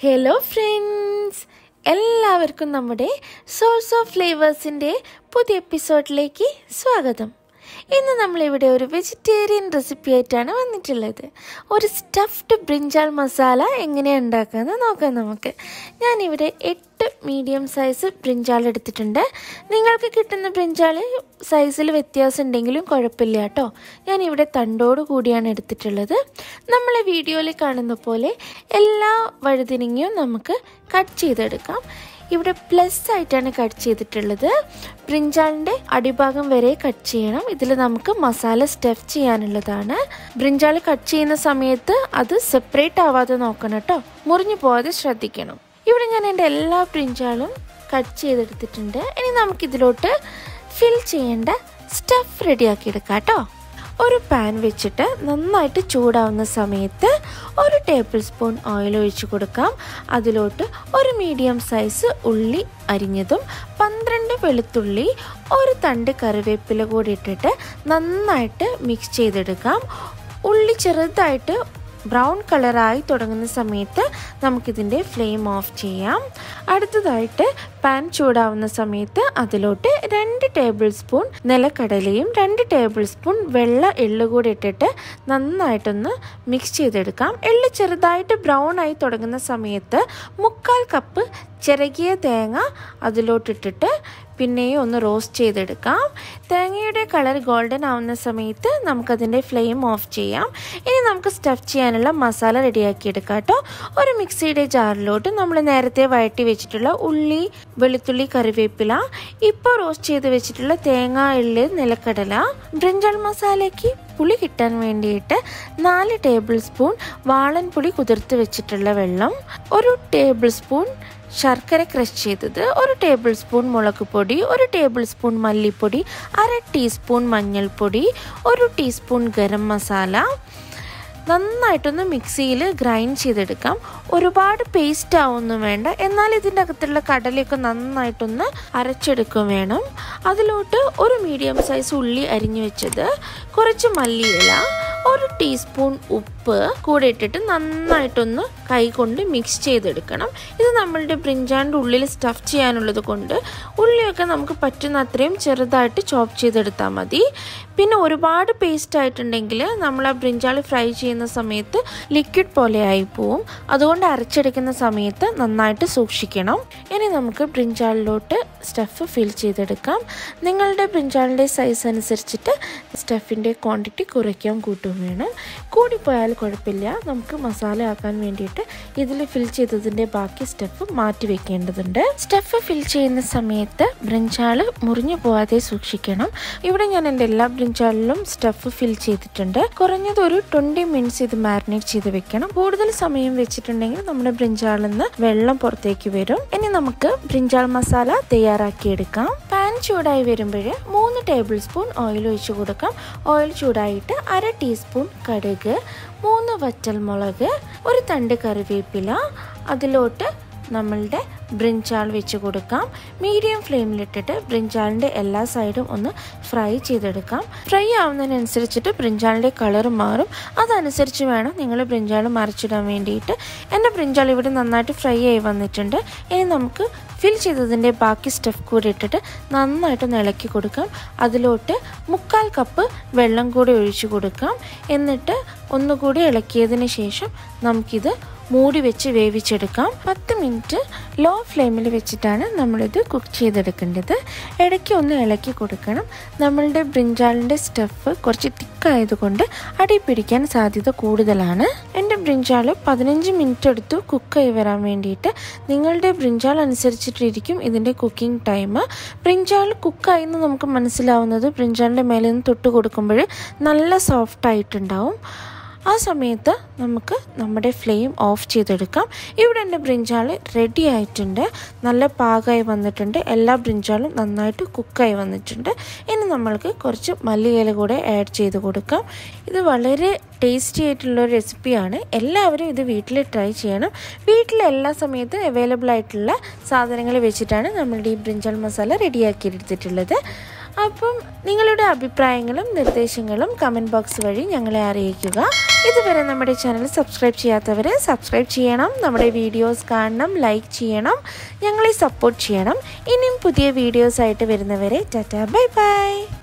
hello friends എല്ലാവർക്കും നമ്മുടെ source of ഫ്ലേവേഴ്സിൻ്റെ പുതിയ എപ്പിസോഡിലേക്ക് സ്വാഗതം ഇന്ന് നമ്മളിവിടെ ഒരു വെജിറ്റേറിയൻ റെസിപ്പി ആയിട്ടാണ് വന്നിട്ടുള്ളത് ഒരു സ്റ്റഫ്ഡ് ബ്രിഞ്ചാൾ മസാല എങ്ങനെയാണ് ഉണ്ടാക്കാമെന്ന് നോക്കാം നമുക്ക് ഞാനിവിടെ എട്ട് മീഡിയം സൈസ് ബ്രിഞ്ചാൾ എടുത്തിട്ടുണ്ട് നിങ്ങൾക്ക് കിട്ടുന്ന ബ്രിഞ്ചാൾ സൈസിൽ വ്യത്യാസം ഉണ്ടെങ്കിലും കുഴപ്പമില്ല കേട്ടോ ഞാനിവിടെ തണ്ടോട് കൂടിയാണ് എടുത്തിട്ടുള്ളത് നമ്മളെ വീഡിയോയിൽ കാണുന്ന പോലെ എല്ലാ വഴുതിനങ്ങയും നമുക്ക് കട്ട് ചെയ്തെടുക്കാം ഇവിടെ പ്ലസ് ആയിട്ടാണ് കട്ട് ചെയ്തിട്ടുള്ളത് ബ്രിഞ്ചാളിൻ്റെ അടിഭാഗം വരെ കട്ട് ചെയ്യണം ഇതിൽ നമുക്ക് മസാല സ്റ്റഫ് ചെയ്യാനുള്ളതാണ് ബ്രിഞ്ചാൾ കട്ട് ചെയ്യുന്ന സമയത്ത് അത് സെപ്പറേറ്റ് ആവാതെ നോക്കണം കേട്ടോ മുറിഞ്ഞു പോകാതെ ശ്രദ്ധിക്കണം ഇവിടെ ഞാൻ എൻ്റെ എല്ലാ ബ്രിഞ്ചാളും കട്ട് ചെയ്തെടുത്തിട്ടുണ്ട് ഇനി നമുക്കിതിലോട്ട് ഫിൽ ചെയ്യേണ്ട സ്റ്റഫ് റെഡിയാക്കി എടുക്കാം കേട്ടോ ഒരു പാൻ വെച്ചിട്ട് നന്നായിട്ട് ചൂടാവുന്ന സമയത്ത് ഒരു ടേബിൾ സ്പൂൺ ഓയിൽ ഒഴിച്ച് കൊടുക്കാം അതിലോട്ട് ഒരു മീഡിയം സൈസ് ഉള്ളി അരിഞ്ഞതും പന്ത്രണ്ട് വെളുത്തുള്ളി ഒരു തണ്ട് കറിവേപ്പില കൂടി ഇട്ടിട്ട് നന്നായിട്ട് മിക്സ് ചെയ്തെടുക്കാം ഉള്ളി ചെറുതായിട്ട് ബ്രൗൺ കളറായി തുടങ്ങുന്ന സമയത്ത് നമുക്കിതിൻ്റെ ഫ്ലെയിം ഓഫ് ചെയ്യാം അടുത്തതായിട്ട് പാൻ ചൂടാവുന്ന സമയത്ത് അതിലോട്ട് രണ്ട് ടേബിൾ സ്പൂൺ നിലക്കടലയും രണ്ട് ടേബിൾ സ്പൂൺ വെള്ള എള്ള് കൂടി ഇട്ടിട്ട് നന്നായിട്ടൊന്ന് മിക്സ് ചെയ്തെടുക്കാം എള്ള് ചെറുതായിട്ട് ബ്രൗൺ ആയി തുടങ്ങുന്ന സമയത്ത് മുക്കാൽ കപ്പ് ചിരകിയ തേങ്ങ അതിലോട്ടിട്ടിട്ട് പിന്നെയും ഒന്ന് റോസ്റ്റ് ചെയ്തെടുക്കാം തേങ്ങയുടെ കളർ ഗോൾഡൻ ആവുന്ന സമയത്ത് നമുക്കതിൻ്റെ ഫ്ലെയിം ഓഫ് ചെയ്യാം ഇനി നമുക്ക് സ്റ്റഫ് ചെയ്യാനുള്ള മസാല റെഡിയാക്കി എടുക്കാം കേട്ടോ ഒരു മിക്സിയുടെ ജാറിലോട്ട് നമ്മൾ നേരത്തെ വഴറ്റി വെച്ചിട്ടുള്ള ഉള്ളി വെളുത്തുള്ളി കറിവേപ്പില ഇപ്പോൾ റോസ്റ്റ് ചെയ്ത് വെച്ചിട്ടുള്ള തേങ്ങ എള്ള് നിലക്കടല ബ്രിഞ്ചൽ മസാലയ്ക്ക് പുളി കിട്ടാൻ വേണ്ടിയിട്ട് നാല് ടേബിൾ സ്പൂൺ വാളൻ പുളി കുതിർത്ത് വെച്ചിട്ടുള്ള വെള്ളം ഒരു ടേബിൾ സ്പൂൺ ശർക്കര ക്രഷ് ചെയ്തത് ഒരു ടേബിൾ സ്പൂൺ മുളക് പൊടി ഒരു ടേബിൾ സ്പൂൺ മല്ലിപ്പൊടി അര ടീസ്പൂൺ മഞ്ഞൾപ്പൊടി ഒരു ടീസ്പൂൺ ഗരം മസാല നന്നായിട്ടൊന്ന് മിക്സിയിൽ ഗ്രൈൻഡ് ചെയ്തെടുക്കാം ഒരുപാട് പേസ്റ്റ് ആവൊന്നും വേണ്ട എന്നാൽ ഇതിൻ്റെ അകത്തുള്ള കടലയൊക്കെ നന്നായിട്ടൊന്ന് അരച്ചെടുക്കും വേണം അതിലോട്ട് ഒരു മീഡിയം സൈസ് ഉള്ളി അരിഞ്ഞു വെച്ചത് കുറച്ച് മല്ലിയില ഒരു ടീസ്പൂൺ ഉപ്പ് കൂടെ ഇട്ടിട്ട് നന്നായിട്ടൊന്ന് കൈകൊണ്ട് മിക്സ് ചെയ്തെടുക്കണം ഇത് നമ്മളുടെ ബ്രിഞ്ചാൻ്റെ ഉള്ളിൽ സ്റ്റഫ് ചെയ്യാനുള്ളത് കൊണ്ട് ഉള്ളിയൊക്കെ നമുക്ക് പറ്റുന്ന അത്രയും ചെറുതായിട്ട് ചോപ്പ് ചെയ്തെടുത്താൽ മതി പിന്നെ ഒരുപാട് പേസ്റ്റ് ആയിട്ടുണ്ടെങ്കിൽ നമ്മൾ ആ ബ്രിഞ്ചാൾ ഫ്രൈ ചെയ്യുന്ന സമയത്ത് ലിക്വിഡ് പോലെ ആയി പോവും അതുകൊണ്ട് അരച്ചെടുക്കുന്ന സമയത്ത് നന്നായിട്ട് സൂക്ഷിക്കണം ഇനി നമുക്ക് ബ്രിഞ്ചാളിലോട്ട് സ്റ്റഫ് ഫിൽ ചെയ്തെടുക്കാം നിങ്ങളുടെ ബ്രിഞ്ചാളിൻ്റെ സൈസ് അനുസരിച്ചിട്ട് സ്റ്റഫിൻ്റെ ക്വാണ്ടിറ്റി കുറയ്ക്കാൻ കൂട്ടും വേണം കൂടിപ്പോയാൽ കുഴപ്പമില്ല നമുക്ക് മസാല ആക്കാൻ വേണ്ടിയിട്ട് ഇതിൽ ഫിൽ ചെയ്തതിൻ്റെ ബാക്കി സ്റ്റഫ് മാറ്റി വെക്കേണ്ടതുണ്ട് സ്റ്റഫ് ഫിൽ ചെയ്യുന്ന സമയത്ത് ബ്രിഞ്ചാൾ മുറിഞ്ഞു പോവാതെ സൂക്ഷിക്കണം ഇവിടെ ഞാൻ എൻ്റെ എല്ലാ ബ്രിഞ്ചാളിലും സ്റ്റഫ് ഫിൽ ചെയ്തിട്ടുണ്ട് കുറഞ്ഞത് ഒരു ട്വൻറ്റി മിനിറ്റ്സ് ഇത് മാരിനേറ്റ് ചെയ്ത് വെക്കണം കൂടുതൽ സമയം വെച്ചിട്ടുണ്ടെങ്കിൽ നമ്മുടെ ബ്രിഞ്ചാളിൽ നിന്ന് വെള്ളം പുറത്തേക്ക് വരും ഇനി നമുക്ക് ബ്രിഞ്ചാൾ മസാല തയ്യാറാക്കിയെടുക്കാം പാൻ ചൂടായി വരുമ്പോൾ മൂന്ന് ടേബിൾ സ്പൂൺ ഓയിൽ ഒഴിച്ചു കൊടുക്കാം ഓയിൽ ചൂടായിട്ട് അര ടീസ്പൂൺ കടുക് മൂന്ന് വറ്റൽമുളക് ഒരു തണ്ട് കറിവേപ്പില അതിലോട്ട് നമ്മളുടെ ബ്രിഞ്ചാൾ വെച്ച് കൊടുക്കാം മീഡിയം ഫ്ലെയിമിലിട്ടിട്ട് ബ്രിഞ്ചാളിൻ്റെ എല്ലാ സൈഡും ഒന്ന് ഫ്രൈ ചെയ്തെടുക്കാം ഫ്രൈ ആവുന്നതിനനുസരിച്ചിട്ട് ബ്രിഞ്ചാളിൻ്റെ കളർ മാറും അതനുസരിച്ച് വേണം നിങ്ങൾ ബ്രിഞ്ചാൾ മറിച്ചിടാൻ വേണ്ടിയിട്ട് എൻ്റെ ബ്രിഞ്ചാൾ ഇവിടെ നന്നായിട്ട് ഫ്രൈ ആയി വന്നിട്ടുണ്ട് ഇനി നമുക്ക് ഫിൽ ചെയ്തതിൻ്റെ ബാക്കി സ്റ്റഫ് കൂടി ഇട്ടിട്ട് നന്നായിട്ടൊന്ന് ഇളക്കി കൊടുക്കാം അതിലോട്ട് മുക്കാൽ കപ്പ് വെള്ളം കൂടി ഒഴിച്ചു കൊടുക്കാം എന്നിട്ട് ഒന്നുകൂടി ഇളക്കിയതിന് ശേഷം നമുക്കിത് മൂടി വെച്ച് വേവിച്ചെടുക്കാം പത്ത് മിനിറ്റ് ലോ ഫ്ലെയിമിൽ വെച്ചിട്ടാണ് നമ്മളിത് കുക്ക് ചെയ്തെടുക്കേണ്ടത് ഇടയ്ക്ക് ഒന്ന് ഇളക്കി കൊടുക്കണം നമ്മളുടെ ബ്രിഞ്ചാളിൻ്റെ സ്റ്റഫ് കുറച്ച് തിക്കായതുകൊണ്ട് അടി പിടിക്കാൻ സാധ്യത കൂടുതലാണ് എൻ്റെ ബ്രിഞ്ചാൾ പതിനഞ്ച് മിനിറ്റ് എടുത്തു കുക്കായി വരാൻ വേണ്ടിയിട്ട് നിങ്ങളുടെ ബ്രിഞ്ചാൾ അനുസരിച്ചിട്ടിരിക്കും ഇതിൻ്റെ കുക്കിംഗ് ടൈം ബ്രിഞ്ചാൾ കുക്കായി എന്ന് നമുക്ക് മനസ്സിലാവുന്നത് ബ്രിഞ്ചാളിൻ്റെ മേലെ നിന്ന് തൊട്ട് കൊടുക്കുമ്പോൾ നല്ല സോഫ്റ്റ് ആയിട്ടുണ്ടാവും ആ സമയത്ത് നമുക്ക് നമ്മുടെ ഫ്ലെയിം ഓഫ് ചെയ്തെടുക്കാം ഇവിടെ എൻ്റെ ബ്രിഞ്ചാൾ റെഡി ആയിട്ടുണ്ട് നല്ല പാകമായി വന്നിട്ടുണ്ട് എല്ലാ ബ്രിഞ്ചാളും നന്നായിട്ട് കുക്കായി വന്നിട്ടുണ്ട് ഇനി നമ്മൾക്ക് കുറച്ച് മല്ലിയില കൂടെ ആഡ് ചെയ്ത് കൊടുക്കാം ഇത് വളരെ ടേസ്റ്റി ആയിട്ടുള്ള ഒരു റെസിപ്പിയാണ് എല്ലാവരും ഇത് വീട്ടിൽ ട്രൈ ചെയ്യണം വീട്ടിൽ എല്ലാ സമയത്തും അവൈലബിൾ ആയിട്ടുള്ള സാധനങ്ങൾ വെച്ചിട്ടാണ് നമ്മളുടെ ഈ ബ്രിഞ്ചാൾ മസാല റെഡിയാക്കി എടുത്തിട്ടുള്ളത് അപ്പം നിങ്ങളുടെ അഭിപ്രായങ്ങളും നിർദ്ദേശങ്ങളും കമൻറ്റ് ബോക്സ് വഴി ഞങ്ങളെ അറിയിക്കുക ഇതുവരെ നമ്മുടെ ചാനൽ സബ്സ്ക്രൈബ് ചെയ്യാത്തവർ സബ്സ്ക്രൈബ് ചെയ്യണം നമ്മുടെ വീഡിയോസ് കാണണം ലൈക്ക് ചെയ്യണം ഞങ്ങളെ സപ്പോർട്ട് ചെയ്യണം ഇനിയും പുതിയ വീഡിയോസ് ആയിട്ട് വരുന്നവരെ ടാറ്റ ബൈ ബൈ